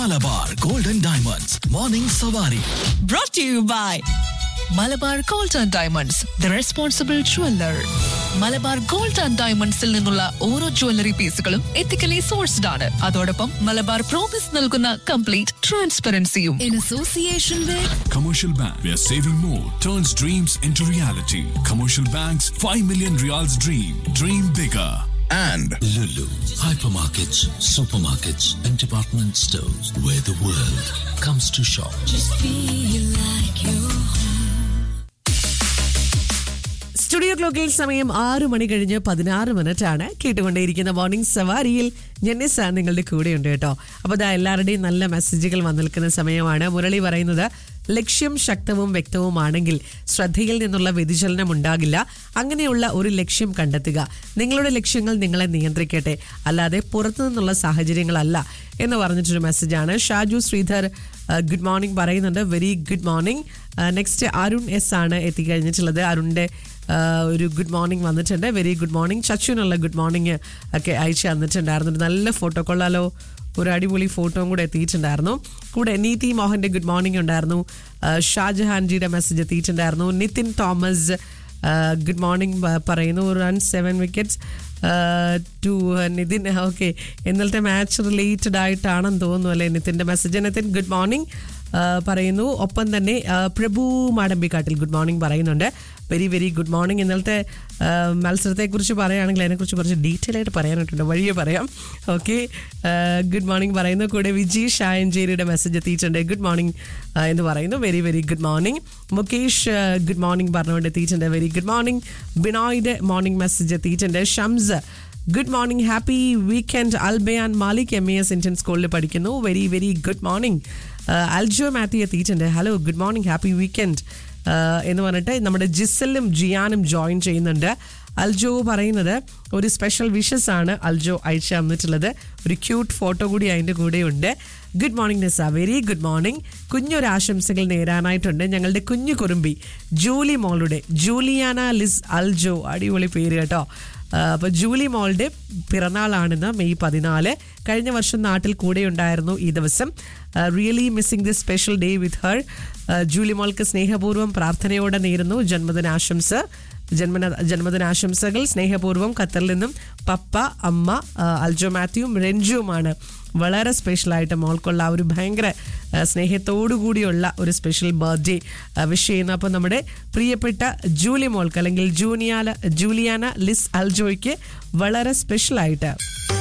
Malabar golden diamonds morning സവാരി brought to you by Malabar gold and diamonds the responsible jeweller Malabar gold and ഡയമണ്ട്സിൽ നിന്നുള്ള ഓരോ jewellery പീസുകളും ethically sourced ആണ് അതോടൊപ്പം മലബാർ പ്രോമിസ് നൽകുന്ന കംപ്ലീറ്റ് ട്രാൻസ്പെറൻസിയും in association with Commercial Bank, where saving more turns dreams into reality. Commercial Bank's 5 million reals dream. Dream bigger. and Lulu, hypermarkets, supermarkets, and department stores where the world comes to shop. Studio ക്ലോക്കിൽ സമയം ആറു മണി കഴിഞ്ഞ് പതിനാറ് minute ആണ് കേട്ടുകൊണ്ടേയിരിക്കുന്ന morning സവാരിയിൽ ജെന്നിസ നിങ്ങളുടെ കൂടെയുണ്ട് കേട്ടോ അപ്പോൾ ഇതാ എല്ലാവരുടെയും നല്ല മെസ്സേജുകൾ വന്നു നിൽക്കുന്ന സമയമാണ് മുരളി പറയുന്നത് ലക്ഷ്യം ശക്തവും വ്യക്തവുമാണെങ്കിൽ ശ്രദ്ധയിൽ നിന്നുള്ള വ്യതിചലനം ഉണ്ടാകില്ല അങ്ങനെയുള്ള ഒരു ലക്ഷ്യം കണ്ടെത്തുക നിങ്ങളുടെ ലക്ഷ്യങ്ങൾ നിങ്ങളെ നിയന്ത്രിക്കട്ടെ അല്ലാതെ പുറത്തു നിന്നുള്ള സാഹചര്യങ്ങളല്ല എന്ന് പറഞ്ഞിട്ടൊരു മെസ്സേജാണ് ഷാജു ശ്രീധർ ഗുഡ് മോർണിംഗ് പറയുന്നുണ്ട് very good morning next Arun S ആണ് എത്തിക്കഴിഞ്ഞിട്ടുള്ളത് അരുണിൻ്റെ ആഹ് ഒരു ഗുഡ് മോർണിംഗ് വന്നിട്ടുണ്ട് വെരി ഗുഡ് മോർണിംഗ് ചച്ചുവിനുള്ള ഗുഡ് മോർണിംഗ് ഒക്കെ അയച്ചു തന്നിട്ടുണ്ടായിരുന്നു ഒരു നല്ല ഫോട്ടോ കൊള്ളാലോ ഒരു അടിപൊളി ഫോട്ടോയും കൂടെ എത്തിയിട്ടുണ്ടായിരുന്നു കൂടെ നീതി മോഹന്റെ ഗുഡ് മോർണിംഗ് ഉണ്ടായിരുന്നു ആഹ് ഷാജഹാൻജിയുടെ മെസ്സേജ് എത്തിയിട്ടുണ്ടായിരുന്നു നിതിൻ തോമസ് ഗുഡ് മോർണിംഗ് പറയുന്നു run seven wickets to Nithin okay ഇന്നലത്തെ മാച്ച് റിലേറ്റഡ് ആയിട്ടാണെന്ന് തോന്നുന്നു അല്ലേ നിതിൻ്റെ മെസ്സേജ് നിതിൻ ഗുഡ് മോർണിംഗ് പറയുന്നു ഒപ്പം തന്നെ ആ, പ്രഭു മാടമ്പിക്കാട്ടിൽ ഗുഡ് മോർണിംഗ് പറയുന്നുണ്ട് വെരി വെരി ഗുഡ് മോർണിംഗ് ഇന്നലത്തെ ആ, മത്സരത്തെക്കുറിച്ച് പറയുകയാണെങ്കിൽ അതിനെക്കുറിച്ച് കുറച്ച് ഡീറ്റെയിൽ ആയിട്ട് പറയാനായിട്ടുണ്ട് വഴിയെ പറയാം ഓക്കെ ഗുഡ് മോർണിംഗ് പറയുന്നു കൂടെ വിജി ഷായഞ്ചേരിയുടെ മെസ്സേജ് എത്തിയിട്ടുണ്ട് ഗുഡ് മോർണിംഗ് എന്ന് പറയുന്നു very very good morning Mukesh good morning പറഞ്ഞുകൊണ്ട് എത്തിയിട്ടുണ്ട് വെരി ഗുഡ് മോർണിംഗ് ബിനോയുടെ മോർണിംഗ് മെസ്സേജ് എത്തിയിട്ടുണ്ട് Shams good morning happy weekend Albayan Malik M A S Indian സ്കൂളിൽ പഠിക്കുന്നു very very good morning Aljo Mathew എത്തിയിട്ടുണ്ട് hello good morning happy weekend എന്ന് പറഞ്ഞിട്ട് നമ്മുടെ ജിസലും ജിയാനും ജോയിൻ ചെയ്യുന്നുണ്ട് അൽജോ പറയുന്നത് ഒരു സ്പെഷ്യൽ വിഷസ് ആണ് അൽജോ അയച്ചു തന്നിട്ടുള്ളത് ഒരു ക്യൂട്ട് ഫോട്ടോ കൂടി അതിൻ്റെ കൂടെയുണ്ട് good morning Nisa very good morning കുഞ്ഞൊരു ആശംസകൾ നേരാനായിട്ടുണ്ട് ഞങ്ങളുടെ കുഞ്ഞു കുറുമ്പി ജൂലി മോളുടെ ജൂലിയാന ലിസ് അൽജോ അടിപൊളി പേര് കേട്ടോ അപ്പോൾ ജൂലി മോളുടെ പിറന്നാളാണെന്ന് മെയ് പതിനാല് കഴിഞ്ഞ വർഷം നാട്ടിൽ കൂടെ ഉണ്ടായിരുന്നു ഈ ദിവസം really missing this special day with her Julie മോൾക്ക് സ്നേഹപൂർവ്വം പ്രാർത്ഥനയോടെ നേരുന്നു ജന്മദിനാശംസ ജന്മന ജന്മദിനാശംസകൾ സ്നേഹപൂർവ്വം ഖത്തറിൽ നിന്നും പപ്പ അമ്മ ആ, അൽജോ മാത്യുവും രഞ്ജുവുമാണ് വളരെ സ്പെഷ്യലായിട്ട് മോൾക്കുള്ള ആ ഒരു ഭയങ്കര ആ, സ്നേഹത്തോടു കൂടിയുള്ള ഒരു സ്പെഷ്യൽ ബർത്ത്ഡേ വിഷ് ചെയ്യുന്നു അപ്പോൾ നമ്മുടെ പ്രിയപ്പെട്ട ജൂലി മോൾക്ക് അല്ലെങ്കിൽ ജൂനിയാല ജൂലിയാന ലിസ് അൽജോയ്ക്ക് വളരെ സ്പെഷ്യലായിട്ട്